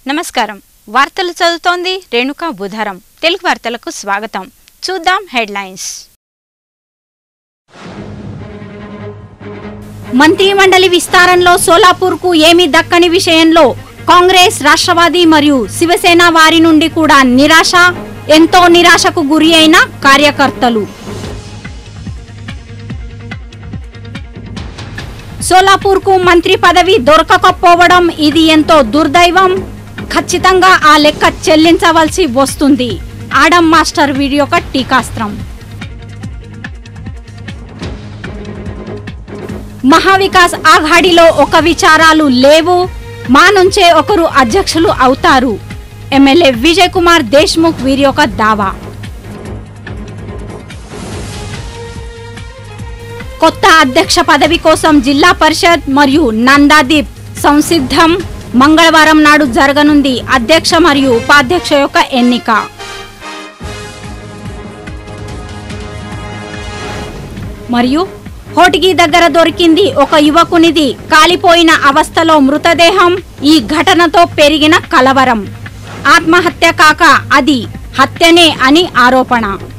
నమస్కారం వార్తలు చదువుతోంది రేణుకా బుధారం తెలుగు వార్తలకు స్వాగతం చూద్దాం హెడ్లైన్స్ మంత్రిమండలి విస్తారంలో సోలాపూర్కు ఏమీ దక్కని విషయంలో కాంగ్రెస్ రాష్ట్రవాది మరియు శివసేన వారి నుండి కూడా నిరాశ ఎంతో నిరాశకు గురి అయిన కార్యకర్తలు సోలాపూర్కు మంత్రి పదవి దొరకకపోవడం ఇది ఎంతో దుర్దైవం ఖచ్చితంగా ఆ లెక్క చెల్లించవలసి వస్తుంది ఆడం మాస్టర్ వీడియో ఒక టీకాస్త్రం మహావికాస్ ఆఘాడిలో ఒక విచారాలు లేవు మా నుంచే ఒకరు అధ్యక్షులు అవుతారు ఎమ్మెల్యే విజయ్ కుమార్ దేశ్ముఖ్ వీరి యొక్క దావా కొత్త అధ్యక్ష పదవి కోసం జిల్లా పరిషత్ మరియు నందాదీప్ సంసిద్ధం మంగళవారం నాడు జరగనుంది అధ్యక్ష మరియు ఉపాధ్యక్ష యొక్క ఎన్నిక మరియు హోటిగి దగ్గర దొరికింది ఒక యువకునిది కాలిపోయిన అవస్థలో మృతదేహం ఈ ఘటనతో పెరిగిన కలవరం ఆత్మహత్య కాక అది హత్యనే అని ఆరోపణ